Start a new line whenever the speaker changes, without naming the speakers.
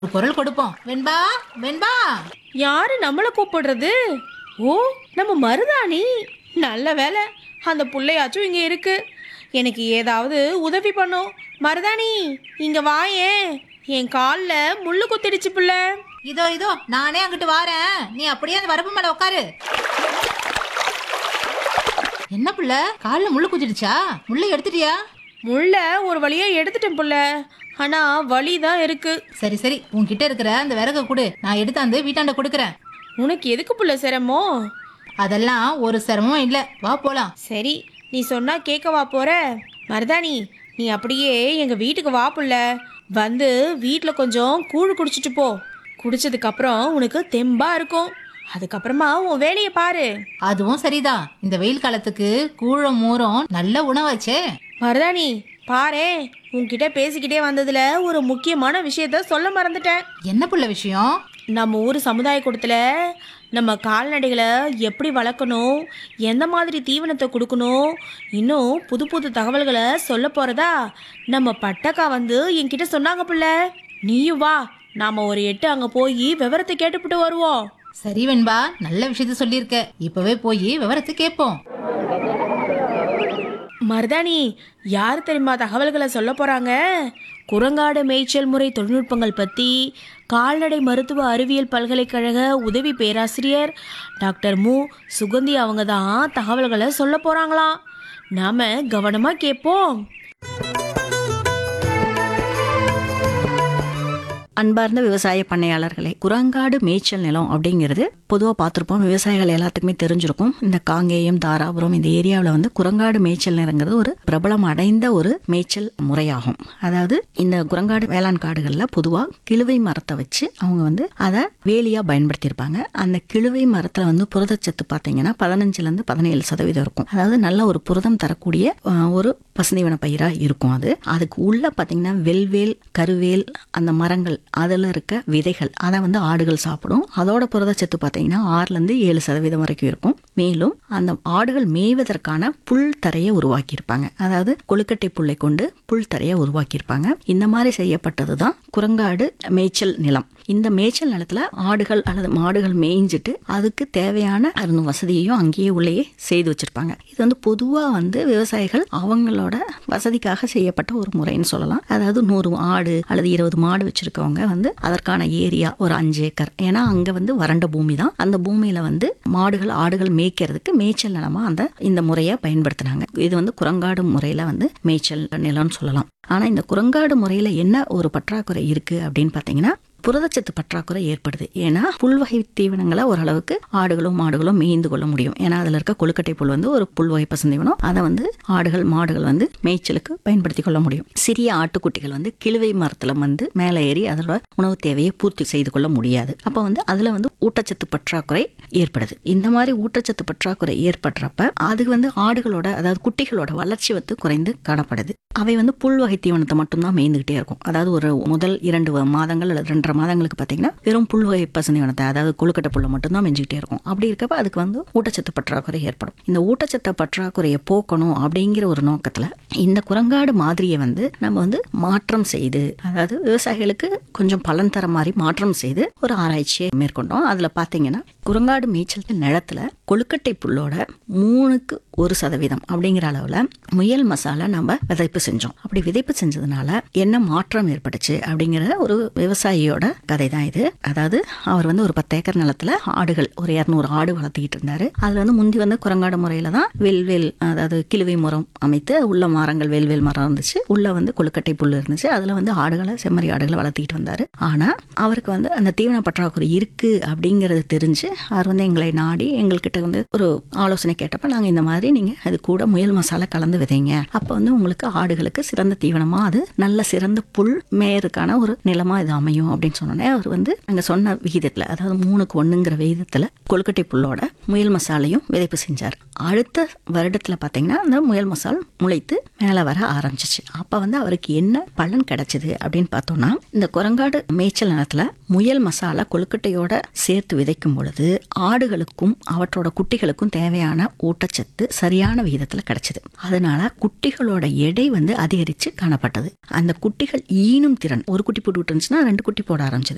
ஒரு குரல் கொடுப்போம் வெண்பா வெண்பா
யாரு நம்மளை கூப்பிடுறது ஓ நம்ம மருதாணி நல்ல வேலை அந்த புள்ளையாச்சும் இங்கே இருக்கு எனக்கு ஏதாவது உதவி பண்ணும் மருதாணி இங்க வாயேன் என் காலில் முள்ளு குத்திடுச்சு புள்ள
இதோ இதோ நானே அங்கிட்டு வாரேன் நீ அப்படியே அந்த வரப்பு மேல உட்காரு என்ன புள்ள கால்ல முள்ளு குத்திடுச்சா முள்ளை எடுத்துட்டியா
முள்ள ஒரு வழியா எடுத்துட்டேன் புள்ள ஆனா வலி தான் இருக்கு
சரி சரி உன்கிட்ட இருக்கிற அந்த விறக கொடு நான் எடுத்தாந்து வீட்டாண்ட கொடுக்குறேன்
உனக்கு எதுக்கு புள்ள சிரமம்
அதெல்லாம் ஒரு சிரமமும் இல்ல வா போலாம்
சரி நீ சொன்னா கேட்கவா போற மருதாணி நீ அப்படியே எங்க வீட்டுக்கு வா புள்ள வந்து வீட்டில் கொஞ்சம் கூழ் குடிச்சிட்டு போ குடிச்சதுக்கு அப்புறம் உனக்கு தெம்பா இருக்கும் அதுக்கப்புறமா உன் வேலையை பாரு
அதுவும் சரிதான் இந்த வெயில் காலத்துக்கு கூழம் மூரம் நல்ல உணவாச்சே
மருதாணி பாரே உன்கிட்ட பேசிக்கிட்டே வந்ததுல ஒரு முக்கியமான விஷயத்த சொல்ல மறந்துட்டேன்
என்ன புள்ள விஷயம்
நம்ம ஊர் சமுதாய கூடத்தில் நம்ம கால்நடைகளை எப்படி வளர்க்கணும் எந்த மாதிரி தீவனத்தை கொடுக்கணும் இன்னும் புது புது தகவல்களை சொல்ல போகிறதா நம்ம பட்டக்கா வந்து என்கிட்ட சொன்னாங்க புள்ள நீயும் வா நாம் ஒரு எட்டு அங்கே போய் விவரத்தை கேட்டுப்புட்டு வருவோம்
சரி வெண்பா நல்ல விஷயத்த சொல்லியிருக்க இப்பவே போய் விவரத்தை கேட்போம்
மருதாணி யார் தெரியுமா தகவல்களை சொல்ல போகிறாங்க குரங்காடு மேய்ச்சல் முறை தொழில்நுட்பங்கள் பற்றி கால்நடை மருத்துவ அறிவியல் பல்கலைக்கழக உதவி பேராசிரியர் டாக்டர் மு சுகந்தி அவங்க தான் தகவல்களை சொல்ல போகிறாங்களாம் நாம் கவனமாக கேட்போம்
அன்பார்ந்த விவசாய பண்ணையாளர்களே குரங்காடு மேய்ச்சல் நிலம் அப்படிங்கிறது பொதுவாக பார்த்துருப்போம் விவசாயிகள் எல்லாத்துக்குமே தெரிஞ்சிருக்கும் இந்த காங்கேயம் தாராபுரம் இந்த ஏரியாவில் வந்து குரங்காடு மேய்ச்சல் நிலங்கிறது ஒரு பிரபலம் அடைந்த ஒரு மேய்ச்சல் முறையாகும் அதாவது இந்த குரங்காடு வேளாண் காடுகளில் பொதுவாக கிழுவை மரத்தை வச்சு அவங்க வந்து அதை வேலியாக பயன்படுத்தியிருப்பாங்க அந்த கிழுவை மரத்தில் வந்து புரதச்சத்து பார்த்தீங்கன்னா பதினஞ்சுலேருந்து பதினேழு சதவீதம் இருக்கும் அதாவது நல்ல ஒரு புரதம் தரக்கூடிய அஹ், ஒரு பசுந்தீவன பயிராக இருக்கும் அது அதுக்கு உள்ள பார்த்தீங்கன்னா வெல்வேல் கருவேல் அந்த மரங்கள் அதில் இருக்க விதைகள் அதை வந்து ஆடுகள் சாப்பிடும் அதோட புரதச்சத்து பார்த்தீங்கன்னா ஆறுலேருந்து ஏழு சதவீதம் வரைக்கும் இருக்கும் மேலும் அந்த ஆடுகள் மேய்வதற்கான புல் தரையை உருவாக்கியிருப்பாங்க அதாவது கொழுக்கட்டை புல்லை கொண்டு புல் தரையை உருவாக்கியிருப்பாங்க இந்த மாதிரி செய்யப்பட்டது தான் குரங்காடு மேய்ச்சல் நிலம் இந்த மேய்ச்சல் நிலத்துல ஆடுகள் அல்லது மாடுகள் மேய்ஞ்சிட்டு அதுக்கு தேவையான அந்த வசதியையும் அங்கேயே உள்ளேயே செய்து வச்சிருப்பாங்க இது வந்து பொதுவா வந்து விவசாயிகள் அவங்களோட வசதிக்காக செய்யப்பட்ட ஒரு முறைன்னு சொல்லலாம் அதாவது நூறு ஆடு அல்லது இருபது மாடு வச்சிருக்கவங்க வந்து அதற்கான ஏரியா ஒரு அஞ்சு ஏக்கர் ஏன்னா அங்க வந்து வறண்ட பூமி தான் அந்த பூமியில வந்து மாடுகள் ஆடுகள் மேய்க்கிறதுக்கு மேய்ச்சல் நிலமா அந்த இந்த முறையை பயன்படுத்தினாங்க இது வந்து குரங்காடு முறையில வந்து மேய்ச்சல் நிலம்னு சொல்லலாம் ஆனா இந்த குரங்காடு முறையில என்ன ஒரு பற்றாக்குறை இருக்கு அப்படின்னு பாத்தீங்கன்னா புரதச்சத்து பற்றாக்குறை ஏற்படுது ஏன்னா புல்வகை தீவனங்களை ஓரளவுக்கு ஆடுகளும் மாடுகளும் மேய்ந்து கொள்ள முடியும் ஏன்னா அதில் இருக்க கொழுக்கட்டை புல் வந்து ஒரு புல்வகை பசுந்தீவனம் அதை வந்து ஆடுகள் மாடுகள் வந்து மேய்ச்சலுக்கு பயன்படுத்தி கொள்ள முடியும் சிறிய ஆட்டுக்குட்டிகள் வந்து கிழுவை மரத்தில் வந்து மேலே ஏறி அதோட உணவு தேவையை பூர்த்தி செய்து கொள்ள முடியாது அப்போ வந்து அதில் வந்து ஊட்டச்சத்து பற்றாக்குறை ஏற்படுது இந்த மாதிரி ஊட்டச்சத்து பற்றாக்குறை ஏற்படுறப்ப அது வந்து ஆடுகளோட அதாவது குட்டிகளோட வளர்ச்சி வந்து குறைந்து காணப்படுது அவை வந்து புல்வகை தீவனத்தை மட்டும்தான் மேய்ந்துகிட்டே இருக்கும் அதாவது ஒரு முதல் இரண்டு வ- மாதங்கள் அல்லது ரெண்டரை மாதங்களுக்கு பார்த்தீங்கன்னா வெறும் புல்வகை பசுந்தீவனத்தை அதாவது கொழுக்கட்டை புல்லை மட்டும்தான் மெஞ்சிக்கிட்டே இருக்கும் அப்படி இருக்கப்ப அதுக்கு வந்து ஊட்டச்சத்து பற்றாக்குறை ஏற்படும் இந்த ஊட்டச்சத்து பற்றாக்குறையை போக்கணும் அப்படிங்கிற ஒரு நோக்கத்தில் இந்த குரங்காடு மாதிரியை வந்து நம்ம வந்து மாற்றம் செய்து அதாவது விவசாயிகளுக்கு கொஞ்சம் பலன் தர மாதிரி மாற்றம் செய்து ஒரு ஆராய்ச்சியை மேற்கொண்டோம் அதில் பார்த்தீங்கன்னா குரங்காடு மேய்ச்சல் நிலத்துல கொழுக்கட்டை புல்லோட மூணுக்கு ஒரு சதவீதம் அப்படிங்கிற அளவில் முயல் மசாலா நம்ம விதைப்பு செஞ்சோம் அப்படி விதைப்பு செஞ்சதுனால என்ன மாற்றம் ஏற்பட்டுச்சு அப்படிங்கிற ஒரு விவசாயியோட கதை தான் இது அதாவது அவர் வந்து ஒரு பத்து ஏக்கர் நிலத்துல ஆடுகள் ஒரு இரநூறு ஆடு வளர்த்திக்கிட்டு இருந்தாரு அதுல வந்து முந்தி வந்து குரங்காடு முறையில தான் வெல்வேல் அதாவது கிழுவை மரம் அமைத்து உள்ள மரங்கள் வெல்வேல் மரம் இருந்துச்சு உள்ள வந்து கொழுக்கட்டை புல் இருந்துச்சு அதுல வந்து ஆடுகளை செம்மறி ஆடுகளை வளர்த்திக்கிட்டு வந்தாரு ஆனா அவருக்கு வந்து அந்த தீவன பற்றாக்குறை இருக்கு அப்படிங்கறது தெரிஞ்சு அவர் வந்து எங்களை நாடி எங்கள்கிட்ட வந்து ஒரு ஆலோசனை கேட்டப்ப நாங்க இந்த மாதிரி நீங்க அது கூட முயல் மசாலா கலந்து விதைங்க அப்ப வந்து உங்களுக்கு ஆடுகளுக்கு சிறந்த தீவனமா அது நல்ல சிறந்த புல் மேயருக்கான ஒரு நிலமா இது அமையும் அப்படின்னு சொன்னோன்னே அவர் வந்து நாங்க சொன்ன விகிதத்துல அதாவது மூணுக்கு ஒண்ணுங்கிற விகிதத்துல கொழுக்கட்டை புல்லோட முயல் மசாலையும் விதைப்பு செஞ்சார் அடுத்த வருடத்துல பாத்தீங்கன்னா அந்த முயல் மசால் முளைத்து மேல வர ஆரம்பிச்சிச்சு அப்ப வந்து அவருக்கு என்ன பலன் கிடைச்சது அப்படின்னு பார்த்தோம்னா இந்த குரங்காடு மேய்ச்சல் நிலத்துல முயல் மசாலா கொழுக்கட்டையோட சேர்த்து விதைக்கும் பொழுது ஆடுகளுக்கும் அவற்றோட குட்டிகளுக்கும் தேவையான ஊட்டச்சத்து சரியான விகிதத்துல கிடைச்சது அதனால குட்டிகளோட எடை வந்து அதிகரிச்சு காணப்பட்டது அந்த குட்டிகள் ஈனும் திறன் ஒரு குட்டி போட்டு விட்டுருந்துச்சுன்னா ரெண்டு குட்டி போட ஆரம்பிச்சது